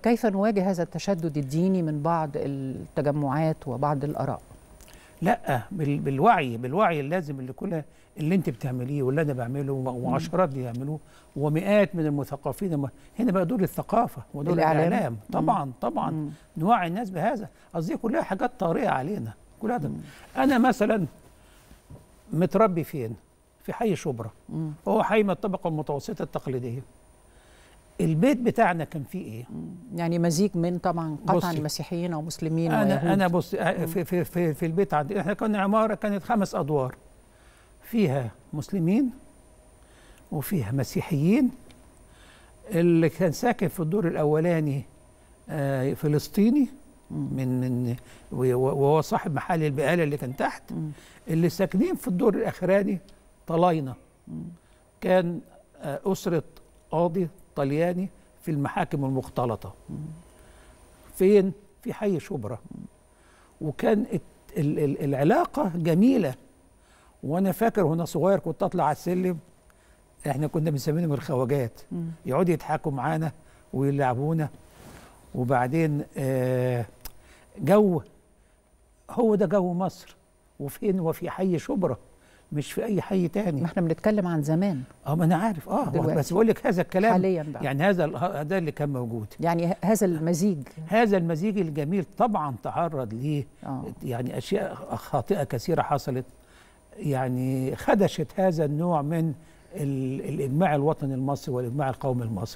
كيف نواجه هذا التشدد الديني من بعض التجمعات وبعض الآراء لا بال- بالوعي بالوعي اللازم اللي كل اللي انت بتعمليه واللي انا بعمله وعشرات بيعملوه ومئات من المثقفين م- هنا بقى دور الثقافه ودور الإعلام. الاعلام, الإعلام. طبعا طبعا مم. نوعي الناس بهذا قصدي كلها حاجات طارئه علينا كلها ده. انا مثلا متربي فين في حي شبرا مم. هو حي من الطبقه المتوسطه التقليديه البيت بتاعنا كان فيه ايه يعني مزيج من طبعا قطعا بصي. مسيحيين أو مسلمين انا ويهود. انا بص في في في, في البيت عندي احنا كنا عماره كانت خمس ادوار فيها مسلمين وفيها مسيحيين اللي كان ساكن في الدور الاولاني آه، فلسطيني من من وهو صاحب محل البقاله اللي كان تحت مم. اللي ساكنين في الدور الاخراني طلاينه كان آه، اسره قاضي طلياني في المحاكم المختلطه فين في حي شبرا وكان الت- ال- ال- العلاقه جميله وانا فاكر وانا صغير كنت اطلع على السلم احنا كنا بنسميهم الخواجات مم. يقعدوا يضحكوا معانا ويلعبونا وبعدين آه، جو هو ده جو مصر وفين وفي حي شبرا مش في اي حي تاني ما احنا بنتكلم عن زمان اه ما انا عارف اه دلوقتي. بس بقول لك هذا الكلام حاليا بقى يعني هذا ال- هذا اللي كان موجود يعني ه- هذا المزيج هذا المزيج الجميل طبعا تعرض ليه اه يعني اشياء خاطئه كثيره حصلت يعني خدشت هذا النوع من ال- الاجماع الوطني المصري والاجماع القومي المصري